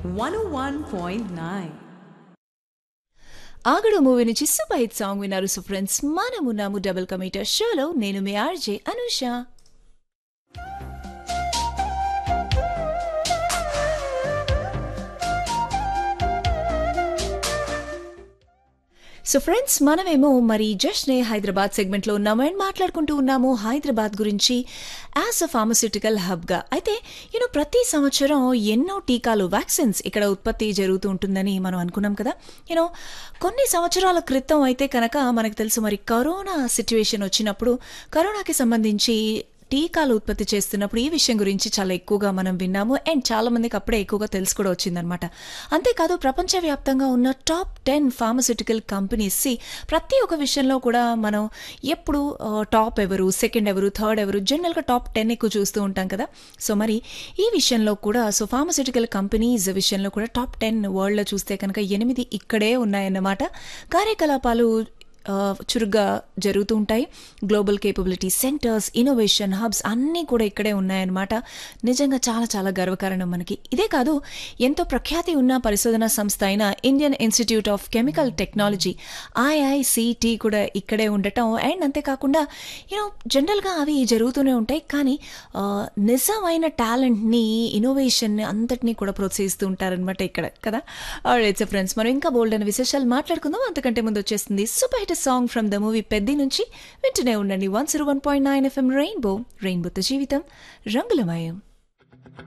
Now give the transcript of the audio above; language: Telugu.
101.9. ఆగడు మూవీ నుంచి సూపర్ హిట్ సాంగ్ విన్నారు సో ఫ్రెండ్స్ మనమున్నాము డబుల్ కమీటర్ షోలో నేను మీ ఆర్జే అనుష సో ఫ్రెండ్స్ మనమేమో మరి జస్ట్నే హైదరాబాద్ సెగ్మెంట్లో ఉన్నాము అండ్ మాట్లాడుకుంటూ ఉన్నాము హైదరాబాద్ గురించి యాజ్ అ ఫార్మస్యూటికల్ హబ్గా అయితే యూనో ప్రతి సంవత్సరం ఎన్నో టీకాలు వ్యాక్సిన్స్ ఇక్కడ ఉత్పత్తి జరుగుతూ ఉంటుందని మనం అనుకున్నాం కదా యూనో కొన్ని సంవత్సరాల క్రితం అయితే కనుక మనకు తెలుసు మరి కరోనా సిచ్యువేషన్ వచ్చినప్పుడు కరోనాకి సంబంధించి టీకాలు ఉత్పత్తి చేస్తున్నప్పుడు ఈ విషయం గురించి చాలా ఎక్కువగా మనం విన్నాము అండ్ చాలా మందికి అప్పుడే ఎక్కువగా తెలిసి కూడా వచ్చిందనమాట అంతేకాదు ప్రపంచవ్యాప్తంగా ఉన్న టాప్ టెన్ ఫార్మస్యూటికల్ కంపెనీస్ ప్రతి ఒక్క విషయంలో కూడా మనం ఎప్పుడు ఆ, టాప్ ఎవరు సెకండ్ ఎవరు థర్డ్ ఎవరు జనరల్గా టాప్ టెన్ ఎక్కువ చూస్తూ ఉంటాం కదా సో మరి ఈ విషయంలో కూడా సో ఫార్మస్యూటికల్ కంపెనీస్ విషయంలో కూడా టాప్ టెన్ వరల్డ్లో చూస్తే కనుక ఎనిమిది ఇక్కడే ఉన్నాయన్నమాట కార్యకలాపాలు ఆ, చురుగ్గా జరుగుతూ ఉంటాయి global capability centres innovation hubs అన్నీ కూడా ఇక్కడే ఉన్నాయన్నమాట నిజంగా చాలా చాలా గర్వకారణం మనకి ఇదే కాదు ఎంతో ప్రఖ్యాతి ఉన్న పరిశోధనా సంస్థ అయిన Indian Institute of Chemical Technology IICT కూడా ఇక్కడే ఉండటం అండ్ అంతేకాకుండా యూనో జనరల్గా అవి జరుగుతూనే ఉంటాయి కానీ ఆ, నిజమైన టాలెంట్ని ఇన్నోవేషన్ అంతటినీ కూడా ప్రోత్సహిస్తూ ఉంటారనమాట ఇక్కడ కదా ఇట్స్ ఫ్రెండ్స్ మనం ఇంకా బోల్డ్ అనే విశేషాలు మాట్లాడుకుందాం అంతకంటే ముందు వచ్చేస్తుంది super hit song from the movie Peddi నుంచి వింటూనే ఉండండి one zero one point nine FM rainbow రెయిన్బోతో జీవితం రంగులమయం